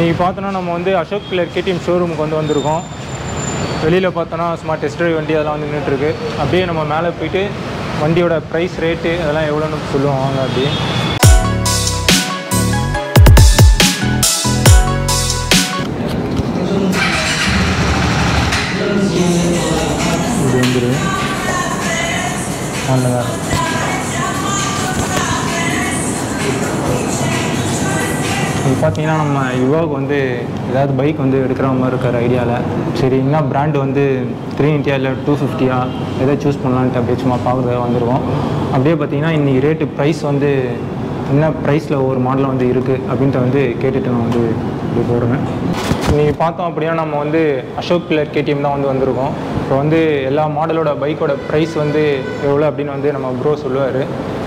இன்றைக்கி பார்த்தோன்னா நம்ம வந்து அசோக் பில்லர் கேடிஎம் ஷோரூமுக்கு வந்து வந்திருக்கோம் வெளியில் பார்த்தோன்னா சும்மா டெஸ்ட் ட்ரைவ் வண்டி அதெல்லாம் வந்து நின்றுட்டுருக்கு அப்படியே நம்ம மேலே போயிட்டு வண்டியோட ப்ரைஸ் ரேட்டு அதெல்லாம் எவ்வளோன்னு சொல்லுவோம் வாங்க அப்படியே இது வந்துரு நல்லதா இது பார்த்தீங்கன்னா நம்ம யுவாவுக்கு வந்து ஏதாவது பைக் வந்து எடுக்கிற மாதிரி இருக்கிற ஐடியாவில் சரி என்ன பிராண்டு வந்து த்ரீ இன்ட்டியா இல்லை டூ ஃபிஃப்டியா எதை சூஸ் பண்ணலான்ட்டு அப்படியே சும்மா பார்க்குறதுக்காக வந்திருக்கோம் அப்படியே பார்த்தீங்கன்னா இன்றைக்கி ரேட்டு ப்ரைஸ் வந்து என்ன ப்ரைஸில் ஒவ்வொரு மாடலும் வந்து இருக்குது அப்படின்ட்டு வந்து கேட்டுட்டு நான் வந்து இப்படி போடுறேன் இன்றைக்கி பார்த்தோம் அப்படின்னா நம்ம வந்து அசோக் பில்லர் கேடிஎம் தான் வந்து வந்திருக்கோம் இப்போ வந்து எல்லா மாடலோட பைக்கோட ப்ரைஸ் வந்து எவ்வளோ அப்படின்னு வந்து நம்ம ப்ரோ சொல்லுவார்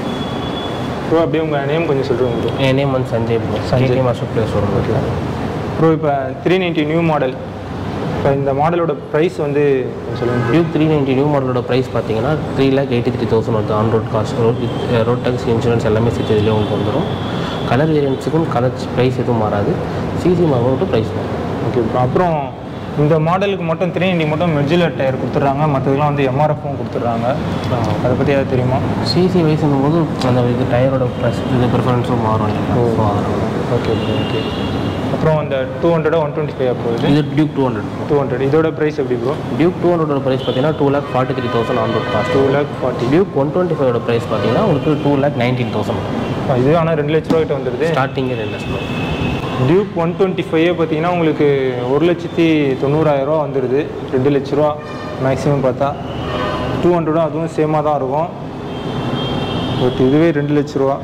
ப்ரோ அப்படியே உங்கள் நேம் கொஞ்சம் சொல்லுவோம் ப்ரோ என் நேம் வந்து சஞ்சய் ப்ரோ சஞ்சய். சஞ்சய் அசோக் பிளேஸ் வரும் ப்ரோ இப்போ த்ரீ நைன்ட்டி நியூ மாடல் இப்போ இந்த மாடலோட ப்ரைஸ் வந்து சொல்லுங்கள் டியூக் த்ரீ நைன்ட்டி நியூ மாடலோட ப்ரைஸ் பார்த்தீங்கன்னா three lakh eighty three thousand வருது on road cost road road tax insurance எல்லாமே சேர்த்து இதுலேயே உங்களுக்கு வந்துடும் கலர் வேரியன்ஸுக்கும் கலர் ப்ரைஸ் எதுவும் மாறாது சிசி மட்டும் ப்ரைஸ் மாறும் ஓகே ப்ரோ அப்புறம் இந்த மாடலுக்கு மட்டும் த்ரீ நைன்ட்டி மட்டும் மெஜுலர் டயர் கொடுத்துட்றாங்க மற்றதுலாம் வந்து எம்ஆர்எஃப்பும் கொடுத்துட்றாங்க அதை பற்றி ஏதாவது தெரியுமா சிசி வைஸ்னும் போது அந்த இது டயரோட ப்ளஸ் இது ப்ரிஃபரன்ஸும் மாறும் இல்லைங்களா ஸோ அதனால ஓகே ப்ரோ ஓகே அப்புறம் இந்த டூ ஹண்ட்ரடா ஒன் டுவெண்ட்டி ஃபைவ் ப்ரோ இது இது Duke two hundred two hundred இதோட ப்ரைஸ் எப்படி ப்ரோ டியூக் டூ ஹண்ட்ரடோட ப்ரைஸ் பார்த்தீங்கன்னா two lakh forty three thousand on road cost two lakh forty Duke one twenty ஃபைவோட ப்ரைஸ் பார்த்தீங்கன்னா உங்களுக்கு டூ லேக் நைன்டீன் தௌசண்ட் இது ஆனால் ரெண்டு லட்ச ரூபாய்கிட்ட வந்துடுது ஸ்டார்டிங்கே ரெண்டு லட்சம் டியூக் ஒன் டுவெண்ட்டி ஃபைவ் பார்த்தீங்கன்னா உங்களுக்கு ஒரு லட்சத்தி தொண்ணூறாயிரரூவா வந்துடுது ரெண்டு லட்ச ரூபா மேக்ஸிமம் பார்த்தா டூ ஹண்ட்ரடும் அதுவும் சேமாக தான் இருக்கும் பட் இதுவே ரெண்டு லட்ச ரூபா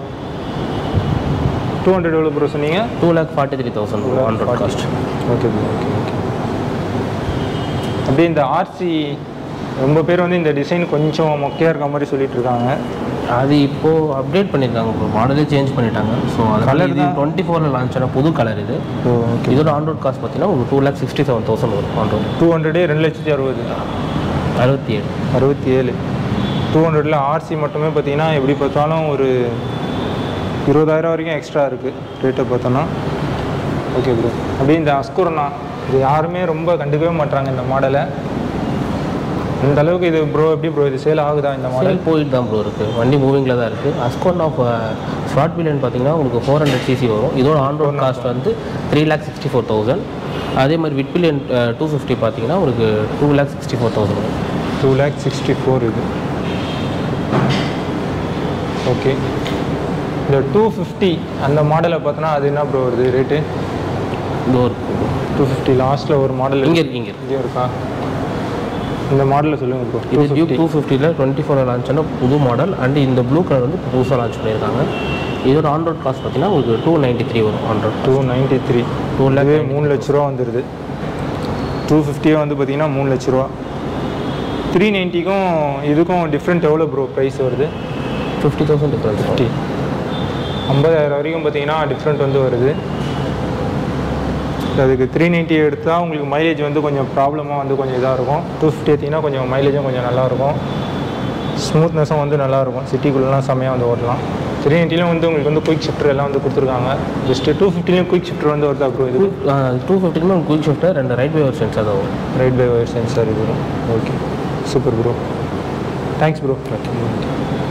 டூ ஹண்ட்ரட் எவ்வளோ ப்ரோ சொன்னீங்க two lakh forty three thousand on road cost okay bro okay okay அப்படியே இந்த ஆர்சி ரொம்ப பேர் வந்து இந்த டிசைன் கொஞ்சம் மொக்கையாக இருக்க மாதிரி சொல்லிட்டு இருக்காங்க அது இப்போ அப்டேட் பண்ணியிருக்காங்க ப்ரோ மாடலே சேஞ்ச் பண்ணிட்டாங்க ஸோ Colour கலர் இது தான். டுவெண்ட்டி ஃபோரில் லான்ச் ஆன புது கலர் இது ஓ ஓகே இதோட ஆன் ரோட் காஸ்ட் பார்த்தீங்கன்னா உங்களுக்கு two lakh sixty seven thousand வரும் ஆன் ரோட் டூ ஹண்ட்ரடே ரெண்டு லட்சத்தி அறுபது அறுபத்தி ஏழு அறுபத்தி ஏழு டூ ஹண்ட்ரடில் ஆர்சி மட்டுமே பார்த்தீங்கன்னா எப்படி பார்த்தாலும் ஒரு இருபதாயிரம் வரைக்கும் எக்ஸ்ட்ரா இருக்குது ரேட்டை பார்த்தோன்னா ஓகே ப்ரோ அப்படியே இந்த அஸ்குரனா இது யாருமே ரொம்ப கண்டுக்கவே மாட்றாங்க இந்த மாடலை இந்த அளவுக்கு இது ப்ரோ எப்படி ப்ரோ இது சேல் ஆகுதா இந்த மாடல் சேல் போயிட்டு தான் ப்ரோ இருக்குது வண்டி மூவிங்கில் தான் இருக்குது அஸ்கோன் ஆஃப் ஸ்மார்ட் பில்லியன் பார்த்தீங்கன்னா உங்களுக்கு ஃபோர் ஹண்ட்ரட் சிசி வரும் இதோட ஆன் ரோட் காஸ்ட் வந்து three lakh sixty four thousand அதே மாதிரி விட் பில்லியன் டூ ஃபிஃப்டி பார்த்தீங்கன்னா உங்களுக்கு two lakh sixty four thousand வரும் டூ லேக் சிக்ஸ்டி ஃபோர் இது ஓகே இந்த டூ ஃபிஃப்டி அந்த மாடலை பார்த்தோன்னா அது என்ன ப்ரோ வருது ரேட்டு இதோ இருக்குது டூ ஃபிஃப்டி லாஸ்ட்டில் ஒரு மாடல் இங்கே இருக்கு இங்கே இருக்கு இங்கே இருக்கா இந்த மாடலில் சொல்லுங்கள் ப்ரோ இது டியூக் டூ ஃபிஃப்டியில் டுவெண்ட்டி ஃபோரில் லான்ச் ஆன புது மாடல் அண்ட் இந்த ப்ளூ கலர் வந்து புதுசாக லான்ச் பண்ணியிருக்காங்க இதோட ஆன் ரோட் காஸ்ட் பார்த்தீங்கன்னா உங்களுக்கு டூ நைன்ட்டி த்ரீ வரும் on road two ninety three two lakh இதுவே மூணு லட்ச ரூபா வந்துடுது டூ ஃபிஃப்டியே வந்து பார்த்தீங்கன்னா மூணு லட்ச ரூபா த்ரீ நைன்ட்டிக்கும் இதுக்கும் டிஃப்ரெண்ட் எவ்வளோ ப்ரோ ப்ரைஸ் வருது ஃபிஃப்டி தௌசண்ட் டிஃப்ரென்ஸ் ஃபிஃப்டி ஐம்பதாயிரம் வரைக்கும் பார்த்தீங்கன்னா டிஃப்ரெண்ட் வந்து வருது அதுக்கு த்ரீ நைன்ட்டி எடுத்தால் உங்களுக்கு மைலேஜ் வந்து கொஞ்சம் ப்ராப்ளமாக வந்து கொஞ்சம் இதாக இருக்கும் டூ ஃபிஃப்டி எடுத்திங்கன்னா கொஞ்சம் மைலேஜும் கொஞ்சம் நல்லாயிருக்கும் ஸ்மூத்னஸும் வந்து நல்லாயிருக்கும் சிட்டிக்குள்ளெலாம் செம்மையாக வந்து ஓட்டலாம் த்ரீ நைன்ட்டிலும் வந்து உங்களுக்கு வந்து குயிக் ஷிஃப்டர் எல்லாம் வந்து கொடுத்துருக்காங்க ஜஸ்ட்டு டூ ஃபிஃப்டிலையும் குயிக் ஷிஃப்டர் வந்து வருதா ப்ரோ இது டூ ஃபிஃப்டின்னு குயிக் ஷிஃப்ட்டர் ரெண்டு ரைட் பை சென்சார் தான் வரும் ரைட் பை ஒயர் சென்சார் இது okay super bro thanks bro